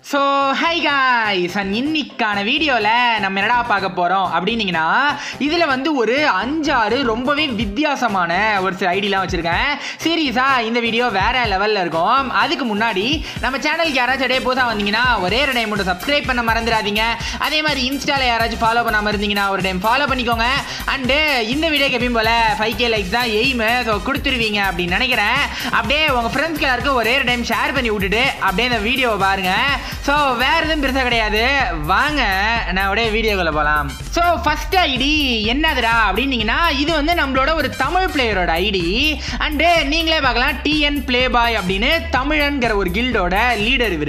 so high guys and இன்னைக்கான வீடியோவில் நம்ம என்னடா பார்க்க போகிறோம் அப்படின்னீங்கன்னா இதில் வந்து ஒரு அஞ்சாறு ரொம்பவே வித்தியாசமான ஒரு சில ஐடியெலாம் வச்சுருக்கேன் சீரியஸாக இந்த வீடியோ வேற லெவலில் இருக்கும் அதுக்கு முன்னாடி நம்ம சேனலுக்கு யாராச்சும் இடையே புதுசாக வந்தீங்கன்னா ஒரே ஒரு டைம் மட்டும் சப்ஸ்கிரைப் பண்ண மறந்துடாதீங்க அதே மாதிரி இன்ஸ்டாவில் யாராச்சும் ஃபாலோ பண்ணாமல் இருந்தீங்கன்னா ஒரு டைம் ஃபாலோ பண்ணிக்கோங்க அண்டு இந்த வீடியோக்கு எப்பயும் போல் ஃபைவ் கே லைக்ஸ் தான் எய்மு ஸோ கொடுத்துருவீங்க அப்படின்னு நினைக்கிறேன் அப்படியே உங்கள் ஃப்ரெண்ட்ஸ்க்கு எல்லாருக்கும் ஒரே ஒரு டைம் ஷேர் பண்ணி விட்டுட்டு அப்படியே இந்த வீடியோவை பாருங்கள் ஸோ வேற எதுவும் பெருசாக கிடையாது வாங்க நான் அப்படியே வீடியோக்குள்ள போகலாம் ஸோ ஃபர்ஸ்ட் ஐடி என்னதுடா அப்படின்னீங்கன்னா இது வந்து நம்மளோட ஒரு தமிழ் பிளேயரோட ஐடி அண்டு நீங்களே பார்க்கலாம் டிஎன் ப்ளே பாய் அப்படின்னு தமிழன்கிற ஒரு கில்டோட லீடர் இவர்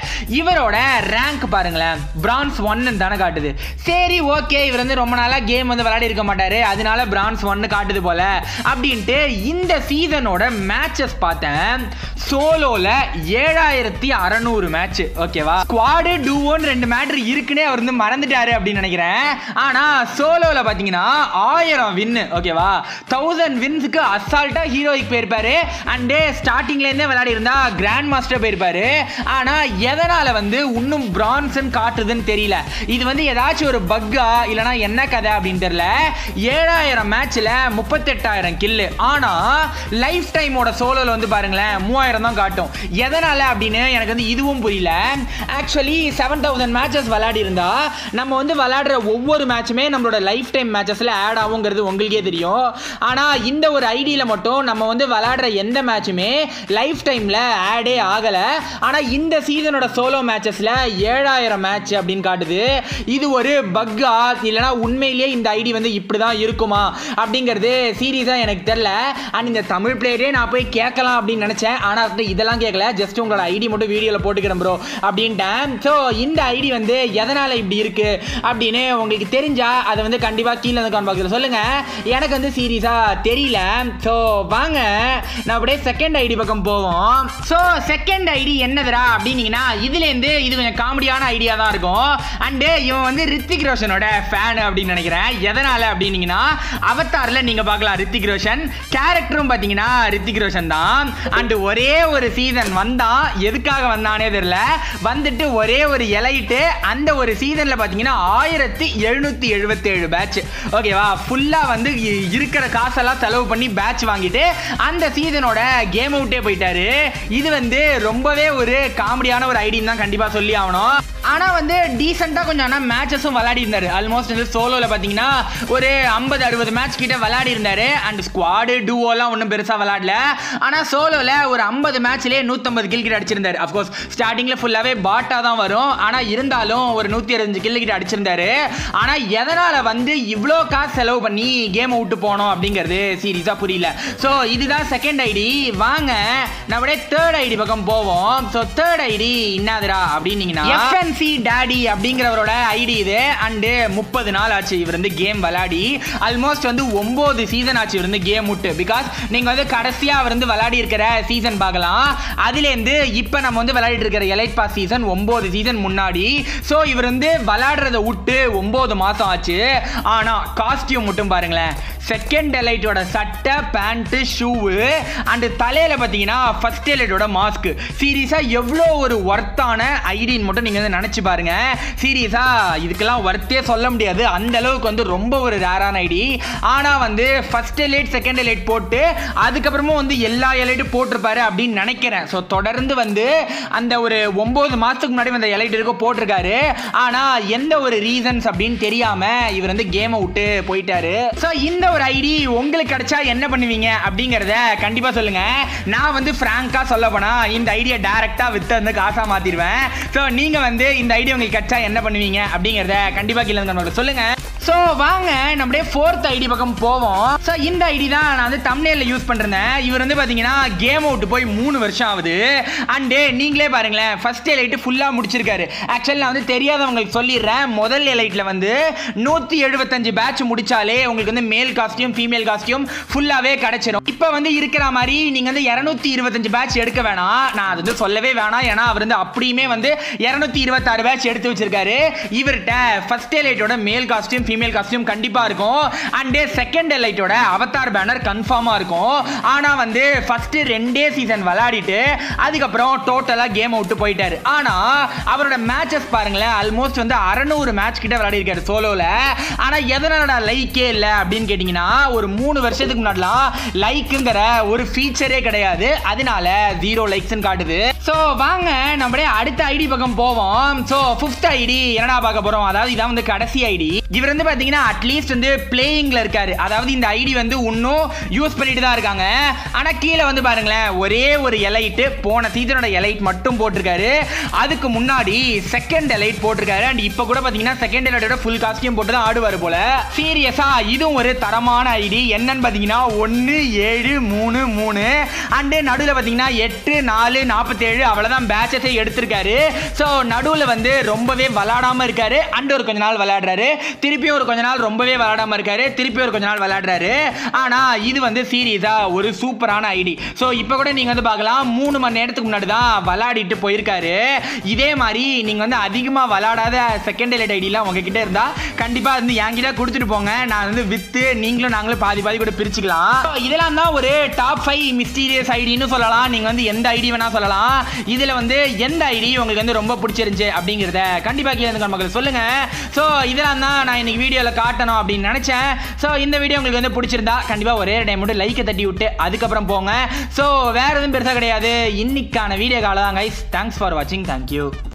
இவரோட ரேங்க் பாருங்களேன் பிரான்ஸ் ஒன்னு தானே காட்டுது சரி ஓகே இவர் வந்து ரொம்ப நாளாக கேம் வந்து விளையாடி இருக்க மாட்டாரு அதனால பிரான்ஸ் ஒன்னு காட்டுது போல அப்படின்ட்டு இந்த சீசனோட மேட்சஸ் பார்த்தேன் சோலோல ஏழாயிரத்தி அறநூறு மேட்ச் ஓகேவா ஸ்குவாடு டூவோன்னு ரெண்டு மேட்ரு இருக்குன்னே அவர் வந்து மறந்துட்டாரு அப்படின்னு நினைக்கிறேன் ஆனா சோலோல பாத்தீங்கன்னா ஆயிரம் வின்னு ஓகேவா தௌசண்ட் வின்ஸுக்கு அசால்ட்டா ஹீரோய்க்கு போயிருப்பாரு அண்டு ஸ்டார்டிங்ல இருந்தே விளையாடி இருந்தா கிராண்ட் மாஸ்டர் போயிருப்பாரு ஆனா எதனால வந்து இன்னும் பிரான்சன் காட்டுதுன்னு தெரியல இது வந்து ஏதாச்சும் ஒரு பக்கா இல்லனா என்ன கதை அப்படின்னு தெரியல ஏழாயிரம் மேட்ச்ல முப்பத்தெட்டாயிரம் கில்லு ஆனா லைஃப் டைமோட சோலோல வந்து பாருங்களேன் மூவாயிரம் தான் காட்டும் எதனால அப்படின்னு எனக்கு வந்து இதுவும் புரியல ஆக்சுவலி செவன் தௌசண்ட் மேட்சஸ் விளையாடி இருந்தா நம்ம வந்து விளையாடுற ஒவ்வொரு மேட்சுமே நம்மளோட லைஃப் டைம் மேட்சஸ்ல ஆட் ஆகுங்கிறது உங்களுக்கே தெரியும் ஆனா இந்த ஒரு ஐடியில் மட்டும் நம்ம வந்து விளையாடுற எந்த மேட்சுமே லைஃப் டைம்ல ஆடே ஆகல ஆனா இந்த சீசனோட சோலோ மேட்சஸ்ல ஏழாயிரம் மேட்ச் அப்படின்னு காட்டுது இது ஒரு பக்கா இல்லைனா உண்மையிலேயே இந்த ஐடி வந்து இப்படி தான் இருக்குமா அப்படிங்கிறது சீரியஸாக எனக்கு தெரில அண்ட் இந்த தமிழ் பிளேயரே நான் போய் கேட்கலாம் அப்படின்னு நினச்சேன் ஆனால் இதெல்லாம் கேட்கல ஜஸ்ட் உங்களோட ஐடி மட்டும் வீடியோவில் போட்டுக்கிறேன் ப்ரோ அப்படின்ட்டேன் ஸோ இந்த ஐடி வந்து எதனால் இப்படி இருக்கு அப்படின்னு உங்களுக்கு தெரிஞ்சா அதை வந்து கண்டிப்பாக கீழே வந்து கான்பாக்ஸில் சொல்லுங்கள் எனக்கு வந்து சீரியஸாக தெரியல ஸோ வாங்க நான் அப்படியே செகண்ட் ஐடி பக்கம் போவோம் ஸோ செகண்ட் ஐடி என்னதுடா அப்படின்னீங்கன்னா இதுலேருந்து இது கொஞ்சம் காமெடியான ஐடியா தான் இருக்கும் அண்டு இவன் வந்து ரித்திக் ரோஷனோட ஃபேன் அப்படின்னு நினைக்கிறேன் எதனால் அப்படின்னீங்கன்னா அவத்தாரில் நீங்கள் பார்க்கலாம் ரித்திக் ரோஷன் கேரக்டரும் பார்த்தீங்கன்னா ரித்திக் ரோஷன் தான் அண்டு ஒரே ஒரு சீசன் வந்தான் எதுக்காக வந்தானே தெரியல வந்துட்டு ஒரே ஒரு இலையிட்டு அந்த ஒரு சீசனில் பார்த்தீங்கன்னா ஆயிரத்தி எழுநூற்றி எழுபத்தேழு பேட்ச் ஓகேவா ஃபுல்லாக வந்து இ- இருக்கிற காசெல்லாம் செலவு பண்ணி பேட்ச் வாங்கிட்டு அந்த சீசனோட கேம் அவுட்டே போயிட்டாரு இது வந்து ரொம்பவே ஒரு காமெடியான ஒரு ஐடின்னு தான் கண்டிப்பாக சொல்லி ஆகணும் ஆனால் வந்து டீசெண்டாக கொஞ்சம் ஆனால் மேட்சஸும் விளையாடி இருந்தார் ஆல்மோஸ்ட் வந்து சோலோவில் பார்த்தீங்கன்னா ஒரு ஐம்பது அறுபது மேட்ச் கிட்ட விளையாடி இருந்தார் அண்ட் ஸ்குவாடு டூவோலாம் ஒன்றும் பெருசாக விளையாடல ஆனால் சோலோவில் ஒரு ஐம்பது மேட்ச்லேயே நூற்றம்பது கில் கிட்ட அடிச்சிருந்தார் அஃப்கோர்ஸ் ஸ்டார்டிங்கில் ஃபுல்லாகவே பாட்டாக தான் வரும் ஆனால் இருந்தாலும் ஒரு நூற்றி அறுபஞ்சு கில் கிட்ட அடிச்சிருந்தாரு ஆனால் எதனால் வந்து இவ்வளோ காசு செலவு பண்ணி கேமை விட்டு போனோம் அப்படிங்கிறது சீரியஸாக புரியல ஸோ இதுதான் செகண்ட் ஐடி வாங்க நான் அப்படியே தேர்ட் ஐடி பக்கம் போவோம் ஸோ தேர்ட் ஐடி என்னதுடா அப்படின்னீங்கன்னா எஃப்என்சி டேடி அப்படிங்கிறவரோட ஐடி இது அண்டு முப்பது நாள் ஆச்சு இவர் வந்து கேம் விளையாடி ஆல்மோஸ்ட் வந்து ஒம்பது சீசன் ஆச்சு இவர் வந்து கேம் விட்டு பிகாஸ் நீங்கள் வந்து கடைசியாக அவர் வந்து விளையாடி இருக்கிற சீசன் பார்க்கலாம் அதுலேருந்து இப்போ நம்ம வந்து விளையாடிட்டு இருக்கிற எலைட் பாஸ் சீசன் ஒம்பது சீசன் முன்னாடி ஸோ இவர் வந்து விளையாடுறத விட்டு ஒம்பது மாதம் ஆச்சு ஆனால் காஸ்டியூம் மட்டும் பாருங்களேன் செகண்ட் எலைட்டோட சட்டை பேண்ட்டு ஷூவு அண்டு தலையில் பார்த்தீங்கன்னா ஃபர்ஸ்ட் எலைட்டோட மாஸ்க் சீரியஸாக எவ்வளோ ஒரு ஒர்த்தான ஐடின்னு மட்டும் நீங்கள் வந்து நினச்சி பாருங்க சீரியஸாக இதுக்கெல்லாம் ஒர்த்தே சொல்ல முடியாது அந்த அளவுக்கு வந்து ரொம்ப ஒரு ரேரான ஐடி ஆனால் வந்து ஃபர்ஸ்ட் எலைட் செகண்ட் எலைட் போட்டு அதுக்கப்புறமும் வந்து எல்லா எலைட்டும் போட்டிருப்பாரு அப்படின்னு நினைக்கிறேன் ஸோ தொடர்ந்து வந்து அந்த ஒரு ஒம்பது மாதத்துக்கு முன்னாடி அந்த எலைட் இருக்க போட்டிருக்காரு ஆனால் எந்த ஒரு ரீசன்ஸ் அப்படின்னு தெரியாமல் இவர் வந்து கேமை விட்டு போயிட்டாரு ஸோ இந்த ஒரு ஐடி உங்களுக்கு கிடைச்சா என்ன பண்ணுவீங்க அப்படிங்கிறத கண்டிப்பாக சொல்லுங்க நான் வந்து ஃப்ராங்காக சொல்ல போனால் இந்த ஐடியா டேரெக்டாக வித்து வந்து காசாக மாற்றிடுவேன் ஸோ நீங்கள் வந்து இந்த ஐடியா உங்களுக்கு கிடைச்சா என்ன பண்ணுவீங்க அப்படிங்கிறத கண்டிப்பாக கீழே வந்து சொல்லுங்க ஸோ வாங்க நம்மளே ஃபோர்த் ஐடி பக்கம் போவோம் ஸோ இந்த ஐடி தான் நான் வந்து தமிழ்ல யூஸ் பண்ணிருந்தேன் இவர் வந்து பார்த்தீங்கன்னா கேம் அவுட் போய் மூணு வருஷம் ஆகுது அண்டு நீங்களே பாருங்களேன் ஃபர்ஸ்ட் எலைட்டு ஃபுல்லாக முடிச்சிருக்காரு ஆக்சுவலி நான் வந்து தெரியாதவங்களுக்கு சொல்லிடுறேன் முதல் எலைட்டில் வந்து நூற்றி எழுபத்தஞ்சு பேட்ச் முடிச்சாலே உங்களுக்கு வந்து மேல் காஸ்டியூம் ஃபீமேல் காஸ்டியூம் ஃபுல்லாகவே கிடைச்சிடும் இப்போ வந்து இருக்கிற மாதிரி நீங்கள் வந்து இரநூத்தி இருபத்தஞ்சு பேட்ச் எடுக்க வேணாம் நான் அது வந்து சொல்லவே வேணாம் ஏன்னா அவர் வந்து அப்படியுமே வந்து இரநூத்தி இருபத்தாறு பேட்ச் எடுத்து வச்சிருக்காரு இவர்கிட்ட ஃபர்ஸ்ட் எலைட்டோட மேல் காஸ்டியூம் ஃபீமேல் காஸ்டியூம் கண்டிப்பாக இருக்கும் அண்டு செகண்ட் எலைட்டோட அவதார் பேனர் கன்ஃபார்மாக இருக்கும் ஆனால் வந்து ஃபஸ்ட்டு ரெண்டே சீசன் விளையாடிட்டு அதுக்கப்புறம் டோட்டலாக கேம் விட்டு போயிட்டாரு ஆனால் அவரோட மேட்சஸ் பாருங்களேன் ஆல்மோஸ்ட் வந்து அறநூறு மேட்ச் கிட்ட விளையாடிருக்காரு சோலோவில் ஆனால் எதனாலடா லைக்கே இல்லை அப்படின்னு கேட்டிங்கன்னா ஒரு மூணு வருஷத்துக்கு முன்னாடிலாம் லைக்குங்கிற ஒரு ஃபீச்சரே கிடையாது அதனால ஜீரோ லைக்ஸ்னு காட்டுது ஸோ வாங்க நம்மளே அடுத்த ஐடி பக்கம் போவோம் ஸோ ஃபிஃப்த் ஐடி என்னடா பார்க்க போகிறோம் அதாவது இதான் வந்து கடைசி ஐடி இவர் வந்து பார்த்தீங்கன்னா அட்லீஸ்ட் வந்து பிளேயிங்கில் இருக்காரு அதாவது இந்த ஐடி வந்து இன்னும் யூஸ் பண்ணிட்டு தான் இருக்காங்க ஆனால் கீழே வந்து பாருங்களேன் ஒரே ஒரு எலைட்டு போன சீசனோட எலைட் மட்டும் போட்டிருக்காரு அதுக்கு முன்னாடி செகண்ட் எலைட் போட்டிருக்காரு அண்ட் இப்போ கூட பார்த்தீங்கன்னா செகண்ட் எலைட்டோட ஃபுல் காஸ்டியூம் போட்டு தான் ஆடுவார் போல சீரியஸா இதுவும் ஒரு தரமான ஐடி என்னன்னு பார்த்தீங்கன்னா ஒன்று ஏழு மூணு மூணு அண்டு நடுவில் பார்த்தீங்கன்னா எட்டு நாலு நாற்பத்தேழு அவ்வளோதான் பேட்சஸை எடுத்திருக்காரு ஸோ நடுவில் வந்து ரொம்பவே விளாடாம இருக்காரு அண்ட் ஒரு கொஞ்ச நாள் விளையாடுறாரு திருப்பி ஒரு கொஞ்ச நாள் ரொம்பவே விளையாடாம இருக்காரு திருப்பி ஒரு கொஞ்ச நாள் விளையாடுறாரு ஆனால் இது வந்து சீரியஸா ஒரு சூப்பரான ஐடி ஸோ இப்போ கூட நீங்கள் வந்து பார்க்கலாம் மூணு மணி நேரத்துக்கு முன்னாடி தான் விளையாடிட்டு போயிருக்காரு இதே மாதிரி நீங்கள் வந்து அதிகமாக விளையாடாத செகண்ட் எலைட் ஐடிலாம் உங்ககிட்ட இருந்தால் கண்டிப்பாக வந்து என்கிட்ட கொடுத்துட்டு போங்க நான் வந்து வித்து நீங்களும் நாங்களும் பாதி பாதி கூட பிரிச்சுக்கலாம் So, இதெல்லாம் தான் ஒரு டாப் ஃபைவ் மிஸ்டீரியஸ் ஐடின்னு சொல்லலாம் நீங்கள் வந்து எந்த ஐடி வேணா சொல்லலாம் இதில் வந்து எந்த ஐடி உங்களுக்கு வந்து ரொம்ப பிடிச்சிருந்துச்சு அப்படிங்கிறத கண்டிப்பாக கீழே இருந்து மக்கள் சொல்லுங்க ஸோ இதெல்லாம் தான் நான் இன்னைக்கு வீடியோவில் காட்டணும் அப்படின்னு நினச்சேன் ஸோ இந்த வீடியோ உங்களுக்கு வந்து பிடிச்சிருந்தா கண்டிப்பாக ஒரே டைம் மட்டும் லைக்கை தட்டி விட்டு அதுக்கப்புறம் போங்க ஸோ வேறு எதுவும் பெருசாக கிடையாது இன்னைக்கான வீடியோ காலம் தான் கைஸ் தேங்க்ஸ் ஃபார் வாட்சிங் தேங்க்யூ